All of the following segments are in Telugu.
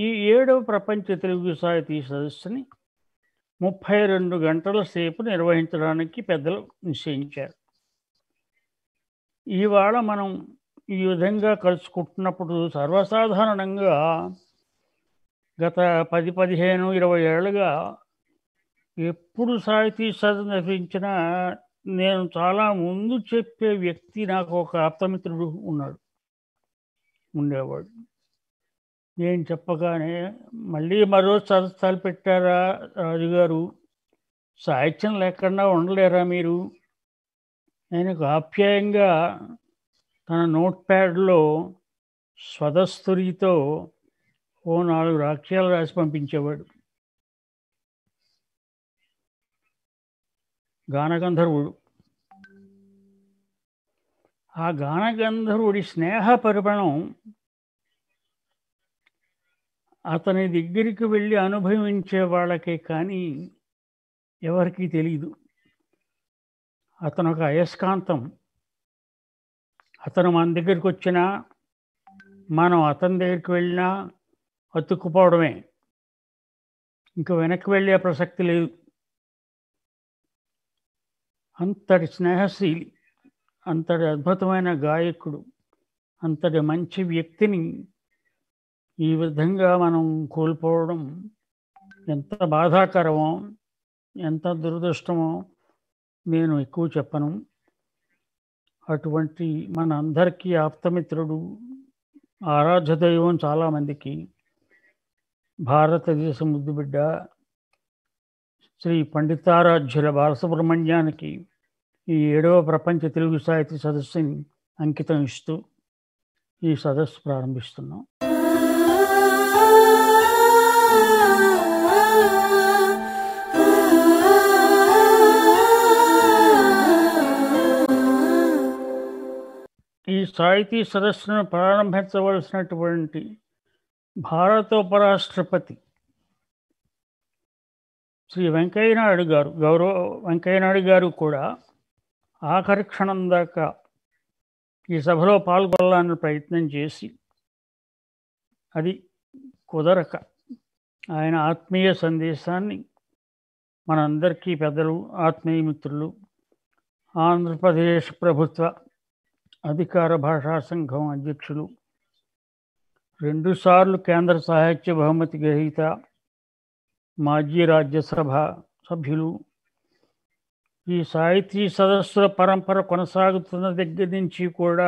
ఈ ఏడవ ప్రపంచ తెలుగు సాహితీ సదస్సుని ముప్పై రెండు గంటల సేపు నిర్వహించడానికి పెద్దలు నిశ్చయించారు ఇవాళ మనం ఈ విధంగా కలుసుకుంటున్నప్పుడు సర్వసాధారణంగా గత పది పదిహేను ఇరవై ఏళ్ళుగా ఎప్పుడు సాహితీ సదస్సు నిర్వహించినా నేను చాలా ముందు చెప్పే వ్యక్తి నాకు ఒక ఆప్తమిత్రుడు ఉన్నాడు ఉండేవాడు నేను చెప్పగానే మళ్ళీ మరో సదస్సాలు పెట్టారా రాజుగారు సాహిత్యం లేకుండా ఉండలేరా మీరు ఆయనకు ఆప్యాయంగా తన నోట్ ప్యాడ్లో స్వదస్తురితో ఓ నాలుగు వాక్యాలు రాసి పంపించేవాడు గానగంధర్వుడు ఆ గానగంధర్వుడి స్నేహ పరిమళం అతని దగ్గరికి వెళ్ళి అనుభవించే వాళ్ళకే కానీ ఎవరికీ తెలియదు అతను ఒక అయస్కాంతం అతను మన దగ్గరికి వచ్చినా మనం అతని దగ్గరికి వెళ్ళినా అతుక్కుపోవడమే ఇంకా వెనక్కి వెళ్ళే ప్రసక్తి లేదు అంతటి స్నేహశీలి అంతటి అద్భుతమైన గాయకుడు అంతటి మంచి వ్యక్తిని ఈ విధంగా మనం కోల్పోవడం ఎంత బాధాకరమో ఎంత దురదృష్టమో నేను ఎక్కువ చెప్పను అటువంటి మన అందరికీ ఆప్తమిత్రుడు ఆరాధ్య దైవం చాలామందికి భారతదేశ ముద్దుబిడ్డ శ్రీ పండితారాధ్యుల బాలసుబ్రహ్మణ్యానికి ఈ ఏడవ ప్రపంచ తెలుగు సాహితీ సదస్సుని అంకితం ఇస్తూ ఈ సదస్సు ప్రారంభిస్తున్నాం ఈ సాహితీ సదస్సును ప్రారంభించవలసినటువంటి భారత ఉపరాష్ట్రపతి శ్రీ వెంకయ్యనాయుడు గారు గౌరవ వెంకయ్యనాయుడు గారు కూడా ఆఖరి క్షణం దాకా ఈ సభలో పాల్గొనాలని ప్రయత్నం చేసి అది కుదరక ఆయన ఆత్మీయ సందేశాన్ని మనందరికీ పెద్దలు ఆత్మీయ మిత్రులు ఆంధ్రప్రదేశ్ ప్రభుత్వ అధికార భాషా సంఘం అధ్యక్షులు రెండుసార్లు కేంద్ర సాహిత్య బహుమతి గ్రహీత మాజీ రాజ్యసభ సభ్యులు ఈ సాహితీ సదస్సుల పరంపర కొనసాగుతున్న దగ్గర నుంచి కూడా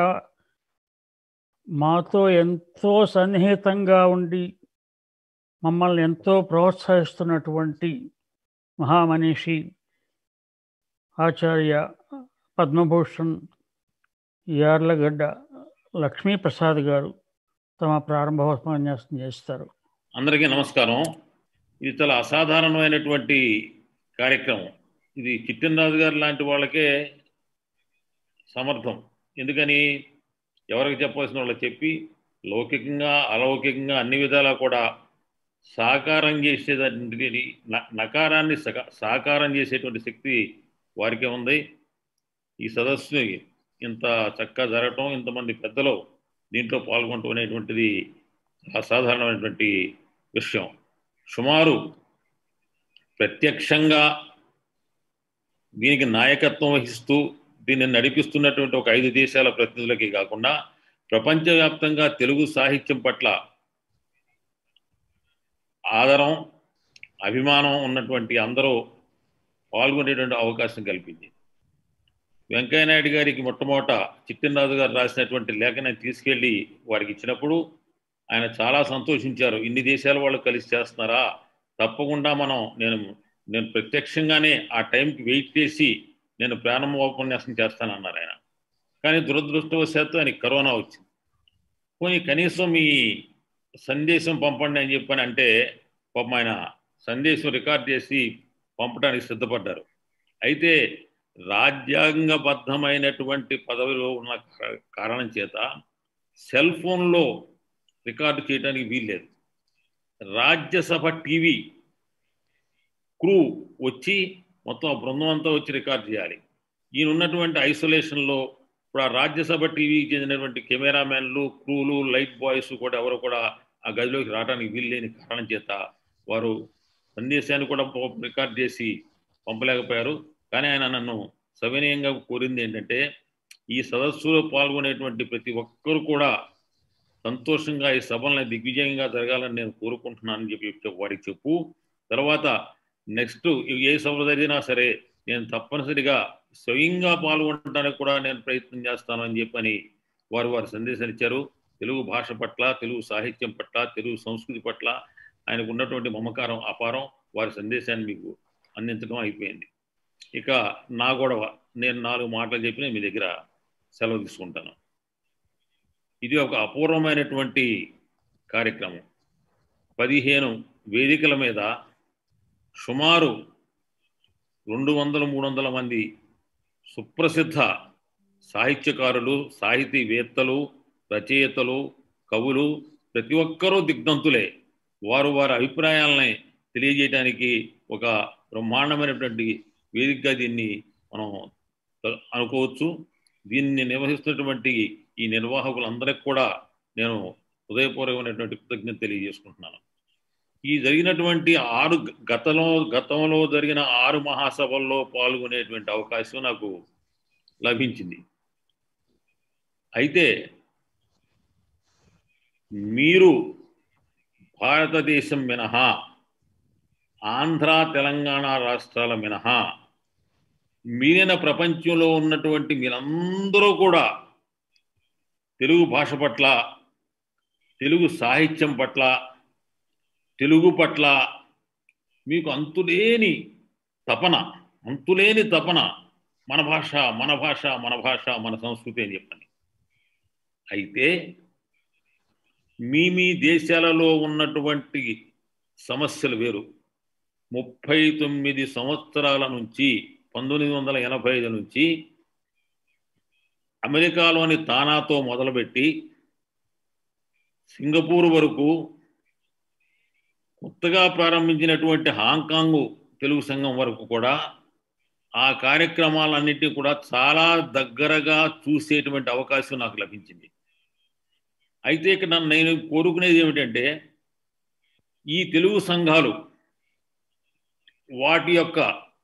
మాతో ఎంతో సన్నిహితంగా ఉండి మమ్మల్ని ఎంతో ప్రోత్సహిస్తున్నటువంటి మహామనిషి ఆచార్య పద్మభూషణ్ యార్లగడ్డ లక్ష్మీప్రసాద్ గారు తమ ప్రారంభోపన్యాసం చేస్తారు అందరికీ నమస్కారం ఇది చాలా అసాధారణమైనటువంటి కార్యక్రమం ఇది చిట్టినరాజు గారు లాంటి వాళ్ళకే సమర్థం ఎందుకని ఎవరికి చెప్పాల్సిన వాళ్ళకి చెప్పి లౌకికంగా అలౌకికంగా అన్ని విధాలా కూడా సాకారం చేసేటువంటి నకారాన్ని సాకారం చేసేటువంటి శక్తి వారికే ఉంది ఈ సదస్సుని ఇంత చక్కగా జరగటం ఇంతమంది పెద్దలు దీంట్లో పాల్గొనటం అనేటువంటిది అసాధారణమైనటువంటి విషయం సుమారు ప్రత్యక్షంగా దీనికి నాయకత్వం వహిస్తూ దీన్ని నడిపిస్తున్నటువంటి ఒక ఐదు దేశాల ప్రతినిధులకి కాకుండా ప్రపంచవ్యాప్తంగా తెలుగు సాహిత్యం పట్ల ఆదరం అభిమానం ఉన్నటువంటి అందరూ పాల్గొనేటువంటి అవకాశం కల్పింది వెంకయ్యనాయుడు గారికి మొట్టమొదట చిట్టినరాజు గారు రాసినటువంటి లేఖని తీసుకెళ్ళి వారికి ఇచ్చినప్పుడు ఆయన చాలా సంతోషించారు ఇన్ని దేశాల వాళ్ళు కలిసి చేస్తున్నారా తప్పకుండా మనం నేను నేను ప్రత్యక్షంగానే ఆ టైంకి వెయిట్ చేసి నేను ప్రారంభోపన్యాసం చేస్తానన్నారు ఆయన కానీ దురదృష్టవశాత్తు ఆయనకి కరోనా వచ్చింది పోనీ కనీసం మీ సందేశం పంపండి అని చెప్పని అంటే పాపం ఆయన సందేశం రికార్డ్ చేసి పంపడానికి సిద్ధపడ్డారు అయితే రాజ్యాంగబద్ధమైనటువంటి పదవిలో ఉన్న కారణం చేత సెల్ ఫోన్లో రికార్డు చేయడానికి వీల్లేదు రాజ్యసభ టీవీ క్రూ వచ్చి మొత్తం ఆ బృందం అంతా వచ్చి రికార్డ్ చేయాలి ఈయన ఉన్నటువంటి ఐసోలేషన్లో ఇప్పుడు ఆ రాజ్యసభ టీవీకి చెందినటువంటి కెమెరామెన్లు క్రూలు లైట్ బాయ్స్ కూడా ఎవరు కూడా ఆ గదిలోకి రావడానికి వీలు లేని కారణం చేత వారు సందేశాన్ని కూడా రికార్డ్ చేసి పంపలేకపోయారు కానీ ఆయన నన్ను సవినయంగా కోరింది ఏంటంటే ఈ సదస్సులో పాల్గొనేటువంటి ప్రతి ఒక్కరు కూడా సంతోషంగా ఈ సభలను దిగ్విజయంగా జరగాలని నేను కోరుకుంటున్నానని చెప్పి వారికి చెప్పు తర్వాత నెక్స్ట్ ఏ సభ జరిగినా సరే నేను తప్పనిసరిగా స్వయంగా పాల్గొనడానికి కూడా నేను ప్రయత్నం చేస్తాను అని చెప్పని వారు వారి సందేశాలు ఇచ్చారు తెలుగు భాష పట్ల తెలుగు సాహిత్యం పట్ల తెలుగు సంస్కృతి పట్ల ఆయనకు ఉన్నటువంటి మమకారం అపారం వారి సందేశాన్ని మీకు అందించడం అయిపోయింది ఇక నా గొడవ నేను నాలుగు మాటలు చెప్పిన మీ దగ్గర సెలవు తీసుకుంటాను ఇది ఒక అపూర్వమైనటువంటి కార్యక్రమం పదిహేను వేదికల మీద సుమారు రెండు వందల మూడు వందల మంది సుప్రసిద్ధ సాహిత్యకారులు సాహితీవేత్తలు రచయితలు కవులు ప్రతి ఒక్కరూ దిగ్ధంతులే వారు వారి అభిప్రాయాలని తెలియజేయడానికి ఒక బ్రహ్మాండమైనటువంటి వేదికగా దీన్ని మనం అనుకోవచ్చు దీన్ని నిర్వహిస్తున్నటువంటి ఈ నిర్వాహకులందరికీ కూడా నేను హృదయపూర్వకమైనటువంటి కృతజ్ఞత తెలియజేసుకుంటున్నాను ఈ జరిగినటువంటి ఆరు గతంలో గతంలో జరిగిన ఆరు మహాసభల్లో పాల్గొనేటువంటి అవకాశం నాకు లభించింది అయితే మీరు భారతదేశం మినహా ఆంధ్ర తెలంగాణ రాష్ట్రాల మినహా మిగిలిన ప్రపంచంలో ఉన్నటువంటి మీరందరూ కూడా తెలుగు భాష పట్ల తెలుగు సాహిత్యం పట్ల తెలుగు పట్ల మీకు అంతులేని తపన అంతులేని తపన మన భాష మన భాష మన భాష మన సంస్కృతి అని చెప్పండి అయితే మీ మీ దేశాలలో ఉన్నటువంటి సమస్యలు వేరు ముప్పై తొమ్మిది సంవత్సరాల నుంచి పంతొమ్మిది వందల ఎనభై ఐదు నుంచి అమెరికాలోని తానాతో మొదలుపెట్టి సింగపూర్ వరకు కొత్తగా ప్రారంభించినటువంటి హాంకాంగ్ తెలుగు సంఘం వరకు కూడా ఆ కార్యక్రమాలన్నిటినీ కూడా చాలా దగ్గరగా చూసేటువంటి అవకాశం నాకు లభించింది అయితే ఇక్కడ నేను కోరుకునేది ఏమిటంటే ఈ తెలుగు సంఘాలు వాటి యొక్క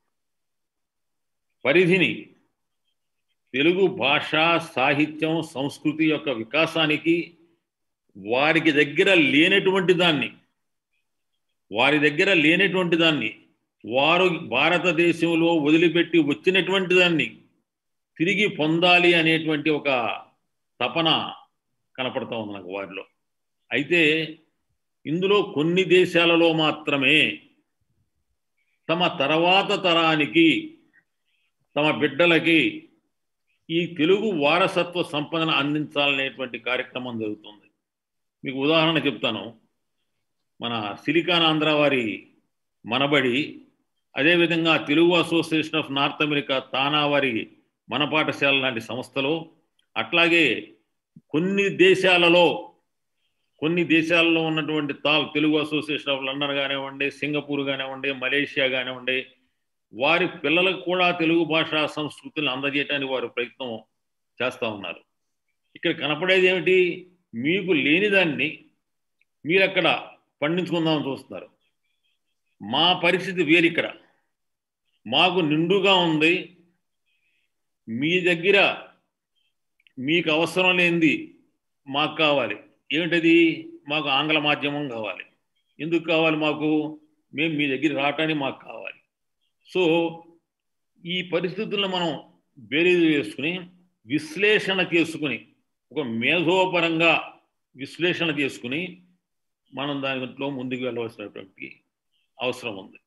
పరిధిని తెలుగు భాష సాహిత్యం సంస్కృతి యొక్క వికాసానికి వారికి దగ్గర లేనటువంటి దాన్ని వారి దగ్గర లేనటువంటి దాన్ని వారు భారతదేశంలో వదిలిపెట్టి వచ్చినటువంటి దాన్ని తిరిగి పొందాలి అనేటువంటి ఒక తపన కనపడతా ఉంది నాకు వారిలో అయితే ఇందులో కొన్ని దేశాలలో మాత్రమే తమ తర్వాత తరానికి తమ బిడ్డలకి ఈ తెలుగు వారసత్వ సంపదన అందించాలనేటువంటి కార్యక్రమం జరుగుతుంది మీకు ఉదాహరణ చెప్తాను మన సిలికాన్ ఆంధ్ర వారి మనబడి అదేవిధంగా Telugu association of North America TANA వారి మన పాఠశాల లాంటి సంస్థలు అట్లాగే కొన్ని దేశాలలో కొన్ని దేశాల్లో ఉన్నటువంటి TAL Telugu association of London కానివ్వండి సింగపూర్ కానివ్వండి మలేషియా కానివ్వండి వారి పిల్లలకు కూడా తెలుగు భాష సంస్కృతిని అందజేయడానికి వారు ప్రయత్నం చేస్తూ ఉన్నారు ఇక్కడ కనపడేది ఏమిటి మీకు లేనిదాన్ని మీరు అక్కడ పండించుకుందామని చూస్తున్నారు మా పరిస్థితి వేరు ఇక్కడ మాకు నిండుగా ఉంది మీ దగ్గర మీకు అవసరం లేనిది మాకు కావాలి ఏమిటది మాకు ఆంగ్ల మాధ్యమం కావాలి ఎందుకు కావాలి మాకు మేము మీ దగ్గర రావటానికి మాకు కావాలి సో ఈ పరిస్థితులను మనం బేరీజు వేసుకుని విశ్లేషణ చేసుకుని ఒక మేధోపరంగా విశ్లేషణ చేసుకుని మనం దాంట్లో ముందుకు వెళ్ళవలసినటువంటి అవసరం ఉంది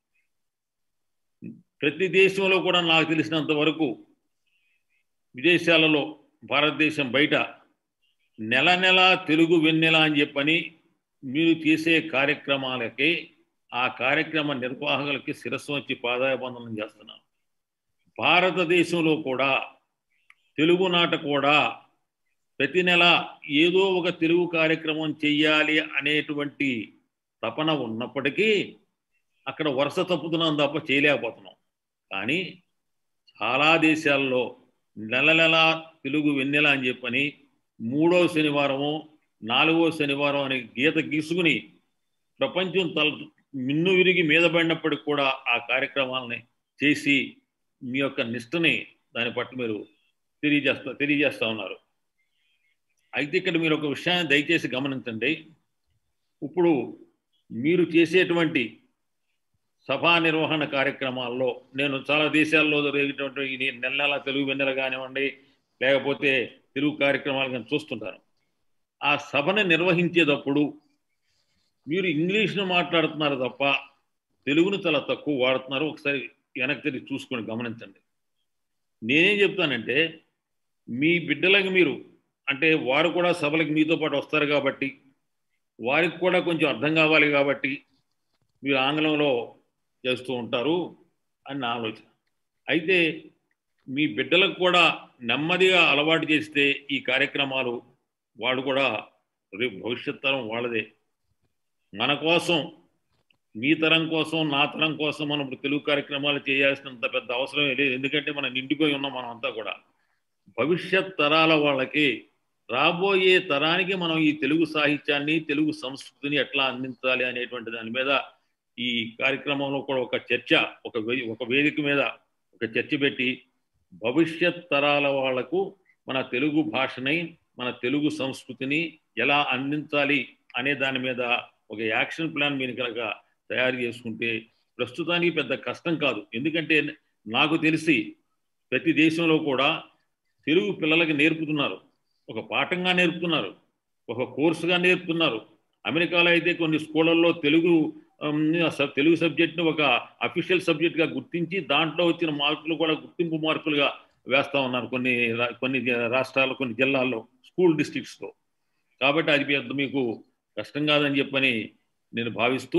ప్రతి దేశంలో కూడా నాకు తెలిసినంత వరకు విదేశాలలో భారతదేశం బయట నెల నెల తెలుగు వెన్నెల అని చెప్పని మీరు చేసే కార్యక్రమాలకి ఆ కార్యక్రమ నిర్వాహకులకి శిరస్సు వచ్చి పాదాయబంధనం చేస్తున్నాం భారతదేశంలో కూడా తెలుగు నాట కూడా ప్రతి నెల ఏదో ఒక తెలుగు కార్యక్రమం చెయ్యాలి అనేటువంటి తపన ఉన్నప్పటికీ అక్కడ వరుస తప్పుతున్నాం తప్ప చేయలేకపోతున్నాం కానీ చాలా దేశాల్లో నెల నెల తెలుగు వెన్నెల అని చెప్పని మూడో శనివారము నాలుగో శనివారం అనే గీత గీసుకుని ప్రపంచం తల మిన్ను విరిగి మీద పడినప్పటికి కూడా ఆ కార్యక్రమాలని చేసి మీ యొక్క నిష్టని దాని పట్ల మీరు తెలియజేస్తా తెలియజేస్తా ఉన్నారు అయితే ఇక్కడ మీరు ఒక విషయాన్ని దయచేసి గమనించండి ఇప్పుడు మీరు చేసేటువంటి సభా నిర్వహణ కార్యక్రమాల్లో నేను చాలా దేశాల్లో జరిగేటువంటి ఇది నెల నెల తెలుగు వెన్నెల కానివ్వండి లేకపోతే తెలుగు కార్యక్రమాలు కానీ చూస్తుంటాను ఆ సభను నిర్వహించేటప్పుడు మీరు ఇంగ్లీష్ను మాట్లాడుతున్నారు తప్ప తెలుగును చాలా తక్కువ వాడుతున్నారు ఒకసారి వెనక్కి తిరిగి చూసుకొని గమనించండి నేనేం చెప్తానంటే మీ బిడ్డలకు మీరు అంటే వారు కూడా సభలకు మీతో పాటు వస్తారు కాబట్టి వారికి కూడా కొంచెం అర్థం కావాలి కాబట్టి మీరు ఆంగ్లంలో చేస్తూ ఉంటారు అని నా ఆలోచన అయితే మీ బిడ్డలకు కూడా నెమ్మదిగా అలవాటు చేస్తే ఈ కార్యక్రమాలు వాడు కూడా రేపు భవిష్యత్ తరం వాళ్ళదే మన కోసం మీ తరం కోసం నా తరం కోసం మనం ఇప్పుడు తెలుగు కార్యక్రమాలు చేయాల్సినంత పెద్ద అవసరం లేదు ఎందుకంటే మనం నిండిపోయి ఉన్నాం మనం అంతా కూడా భవిష్యత్ తరాల వాళ్ళకి రాబోయే తరానికి మనం ఈ తెలుగు సాహిత్యాన్ని తెలుగు సంస్కృతిని ఎట్లా అందించాలి అనేటువంటి దాని మీద ఈ కార్యక్రమంలో కూడా ఒక చర్చ ఒక ఒక వేదిక మీద ఒక చర్చ పెట్టి భవిష్యత్ తరాల వాళ్లకు మన తెలుగు భాషని మన తెలుగు సంస్కృతిని ఎలా అందించాలి అనే దాని మీద ఒక యాక్షన్ ప్లాన్ మీరు కనుక తయారు చేసుకుంటే ప్రస్తుతానికి పెద్ద కష్టం కాదు ఎందుకంటే నాకు తెలిసి ప్రతి దేశంలో కూడా తెలుగు పిల్లలకి నేర్పుతున్నారు ఒక పాఠంగా నేర్పుతున్నారు ఒక కోర్సుగా నేర్పుతున్నారు అమెరికాలో అయితే కొన్ని స్కూళ్ళల్లో తెలుగు తెలుగు సబ్జెక్ట్ని ఒక అఫీషియల్ సబ్జెక్ట్గా గుర్తించి దాంట్లో వచ్చిన మార్కులు కూడా గుర్తింపు మార్కులుగా వేస్తూ ఉన్నారు కొన్ని కొన్ని రాష్ట్రాల్లో కొన్ని జిల్లాల్లో స్కూల్ డిస్ట్రిక్ట్స్లో కాబట్టి అది పెద్ద మీకు కష్టం కాదని చెప్పని నేను భావిస్తూ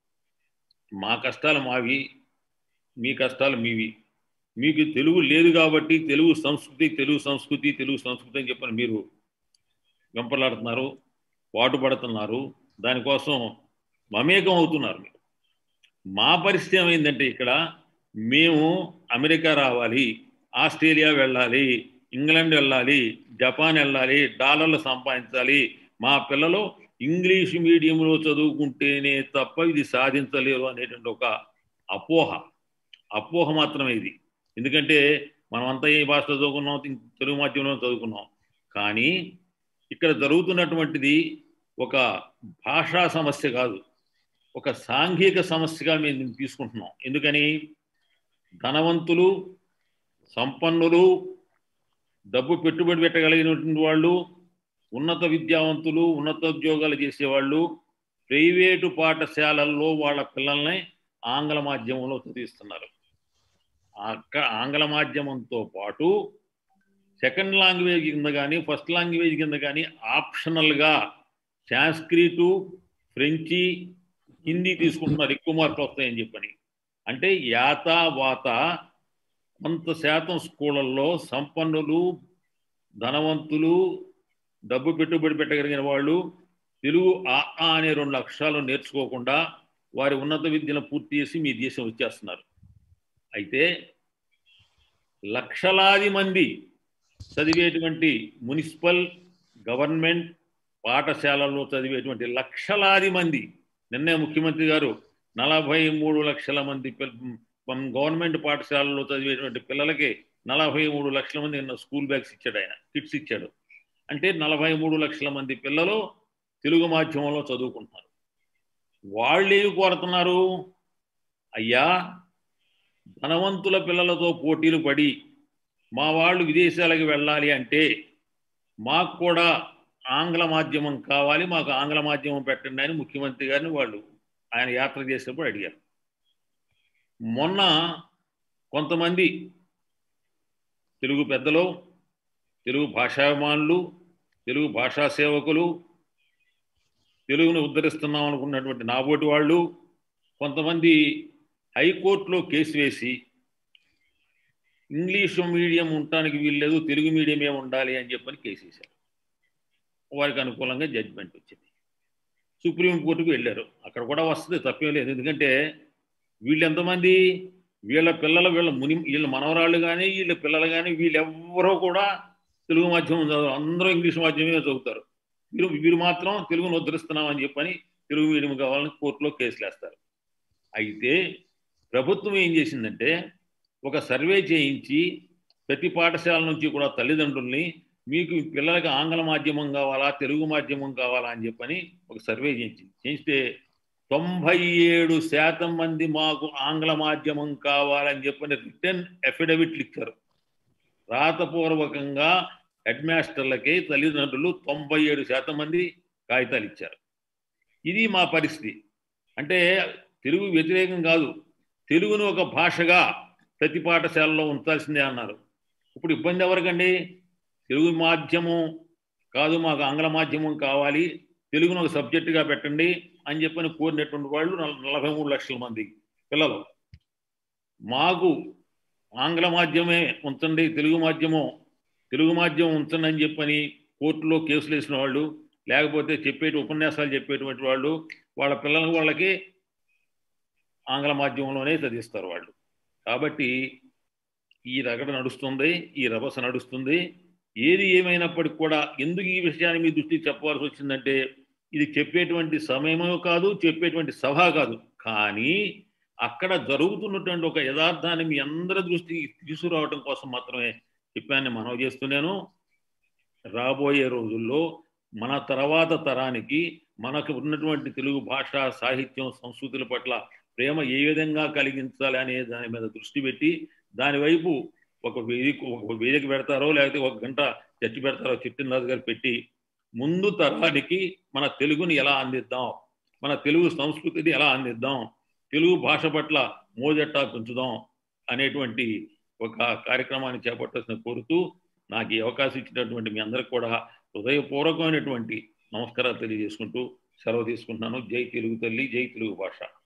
మా కష్టాలు మావి మీ కష్టాలు మీవి మీకు తెలుగు లేదు కాబట్టి తెలుగు సంస్కృతి తెలుగు సంస్కృతి తెలుగు సంస్కృతి అని చెప్పని మీరు గంపలాడుతున్నారు పాటుపడుతున్నారు దానికోసం మమేకం అవుతున్నారు మీరు మా పరిస్థితి ఏమైందంటే ఇక్కడ మేము అమెరికా రావాలి ఆస్ట్రేలియా వెళ్ళాలి ఇంగ్లాండ్ వెళ్ళాలి జపాన్ వెళ్ళాలి డాలర్లు సంపాదించాలి మా పిల్లలు ఇంగ్లీష్ మీడియంలో చదువుకుంటేనే తప్ప ఇది సాధించలేరు అనేటువంటి ఒక అపోహ అపోహ మాత్రమే ఇది ఎందుకంటే మనం అంతా ఏ భాష చదువుకున్నాం తెలుగు మాధ్యమంలో చదువుకున్నాం కానీ ఇక్కడ జరుగుతున్నటువంటిది ఒక భాషా సమస్య కాదు ఒక సాంఘిక సమస్యగా మేము తీసుకుంటున్నాం ఎందుకని ధనవంతులు సంపన్నులు డబ్బు పెట్టుబడి పెట్టగలిగినటువంటి వాళ్ళు ఉన్నత విద్యావంతులు ఉన్నత ఉద్యోగాలు చేసేవాళ్ళు ప్రైవేటు పాఠశాలల్లో వాళ్ళ పిల్లల్ని ఆంగ్ల మాధ్యమంలో చదివిస్తున్నారు అక్కడ ఆంగ్ల మాధ్యమంతో పాటు సెకండ్ లాంగ్వేజ్ కింద కానీ ఫస్ట్ లాంగ్వేజ్ కింద కానీ ఆప్షనల్గా సాంస్క్రిటు ఫ్రెంచి హిందీ తీసుకుంటున్నారు ఎక్కువ మార్కులు వస్తాయని చెప్పని అంటే యాత వాత కొంత శాతం స్కూళ్ళల్లో సంపన్నులు ధనవంతులు డబ్బు పెట్టుబడి పెట్టగలిగిన వాళ్ళు తెలుగు ఆ అనే రెండు అక్షరాలు నేర్చుకోకుండా వారి ఉన్నత విద్యను పూర్తి చేసి మీ దేశం వచ్చేస్తున్నారు అయితే లక్షలాది మంది చదివేటువంటి మున్సిపల్ గవర్నమెంట్ పాఠశాలల్లో చదివేటువంటి లక్షలాది మంది నిన్నే ముఖ్యమంత్రి గారు నలభై మూడు లక్షల మంది గవర్నమెంట్ పాఠశాలలో చదివేటువంటి పిల్లలకి నలభై మూడు లక్షల మంది నిన్న స్కూల్ బ్యాగ్స్ ఇచ్చాడు ఆయన కిట్స్ ఇచ్చాడు అంటే నలభై మూడు లక్షల మంది పిల్లలు తెలుగు మాధ్యమంలో చదువుకుంటున్నారు వాళ్ళు ఏమి కోరుతున్నారు అయ్యా ధనవంతుల పిల్లలతో పోటీలు పడి మా వాళ్ళు విదేశాలకు వెళ్ళాలి అంటే మాకు కూడా ఆంగ్ల మాధ్యమం కావాలి మాకు ఆంగ్ల మాధ్యమం పెట్టండి అని ముఖ్యమంత్రి గారిని వాళ్ళు ఆయన యాత్ర చేసినప్పుడు అడిగారు మొన్న కొంతమంది తెలుగు పెద్దలు తెలుగు భాషాభిమానులు తెలుగు భాషా సేవకులు తెలుగును ఉద్ధరిస్తున్నాం అనుకున్నటువంటి నాబోటి వాళ్ళు కొంతమంది హైకోర్టులో కేసు వేసి ఇంగ్లీషు మీడియం ఉండటానికి వీల్లేదు తెలుగు మీడియమే ఉండాలి అని చెప్పని కేసు వేశారు వారికి అనుకూలంగా జడ్జిమెంట్ వచ్చింది సుప్రీంకోర్టుకు వెళ్ళారు అక్కడ కూడా వస్తుంది తప్పేం లేదు ఎందుకంటే వీళ్ళు ఎంతమంది వీళ్ళ పిల్లలు వీళ్ళ ముని వీళ్ళ మనవరాళ్ళు కానీ వీళ్ళ పిల్లలు కానీ వీళ్ళెవ్వరూ కూడా తెలుగు మాధ్యమం చదువు అందరూ ఇంగ్లీష్ మాధ్యమే చదువుతారు వీరు వీరు మాత్రం తెలుగును ఉద్ధరిస్తున్నాం అని చెప్పని తెలుగు మీడియం కావాలని కోర్టులో కేసులు వేస్తారు అయితే ప్రభుత్వం ఏం చేసిందంటే ఒక సర్వే చేయించి ప్రతి పాఠశాల నుంచి కూడా తల్లిదండ్రుల్ని మీకు పిల్లలకి ఆంగ్ల మాధ్యమం కావాలా తెలుగు మాధ్యమం కావాలా అని చెప్పని ఒక సర్వే చేయించి చేయిస్తే తొంభై ఏడు శాతం మంది మాకు ఆంగ్ల మాధ్యమం కావాలని చెప్పని రిటర్న్ అఫిడవిట్లు ఇచ్చారు రాతపూర్వకంగా హెడ్ మాస్టర్లకి తల్లిదండ్రులు తొంభై ఏడు శాతం మంది కాగితాలు ఇచ్చారు ఇది మా పరిస్థితి అంటే తెలుగు వ్యతిరేకం కాదు తెలుగును ఒక భాషగా ప్రతి పాఠశాలలో ఉంచాల్సిందే అన్నారు ఇప్పుడు ఇబ్బంది ఎవరికండి తెలుగు మాధ్యమం కాదు మాకు ఆంగ్ల మాధ్యమం కావాలి తెలుగును ఒక సబ్జెక్టుగా పెట్టండి అని చెప్పని కోరినటువంటి వాళ్ళు నలభై మూడు లక్షల మంది పిల్లలు మాకు ఆంగ్ల మాధ్యమే ఉంచండి తెలుగు మాధ్యమం తెలుగు మాధ్యమం ఉంచండి అని చెప్పని కోర్టులో కేసులు వేసిన వాళ్ళు లేకపోతే చెప్పేటి ఉపన్యాసాలు చెప్పేటువంటి వాళ్ళు వాళ్ళ పిల్లల వాళ్ళకి ఆంగ్ల మాధ్యమంలోనే చదివిస్తారు వాళ్ళు కాబట్టి ఈ రగడ నడుస్తుంది ఈ రభస నడుస్తుంది ఏది ఏమైనప్పటికి కూడా ఎందుకు ఈ విషయాన్ని మీ దృష్టికి చెప్పవలసి వచ్చిందంటే ఇది చెప్పేటువంటి సమయమో కాదు చెప్పేటువంటి సభ కాదు కానీ అక్కడ జరుగుతున్నటువంటి ఒక యథార్థాన్ని మీ అందరి దృష్టికి తీసుకురావడం కోసం మాత్రమే చెప్పాన్ని మనవి చేస్తున్నాను రాబోయే రోజుల్లో మన తర్వాత తరానికి మనకు ఉన్నటువంటి తెలుగు భాష సాహిత్యం సంస్కృతుల పట్ల ప్రేమ ఏ విధంగా కలిగించాలి అనే దాని మీద దృష్టి పెట్టి దాని వైపు ఒక వేదిక ఒక వేదిక పెడతారో లేకపోతే ఒక గంట చర్చ పెడతారో చిట్టినరాజు గారు పెట్టి ముందు తరానికి మన తెలుగుని ఎలా అందిద్దాం మన తెలుగు సంస్కృతిని ఎలా అందిద్దాం తెలుగు భాష పట్ల మోజట్టా పెంచుదాం అనేటువంటి ఒక కార్యక్రమాన్ని చేపట్టాల్సిన కోరుతూ నాకు ఈ అవకాశం ఇచ్చినటువంటి మీ అందరికి కూడా హృదయపూర్వకమైనటువంటి నమస్కారాలు తెలియజేసుకుంటూ సెలవు తీసుకుంటున్నాను జై తెలుగు తల్లి జై తెలుగు భాష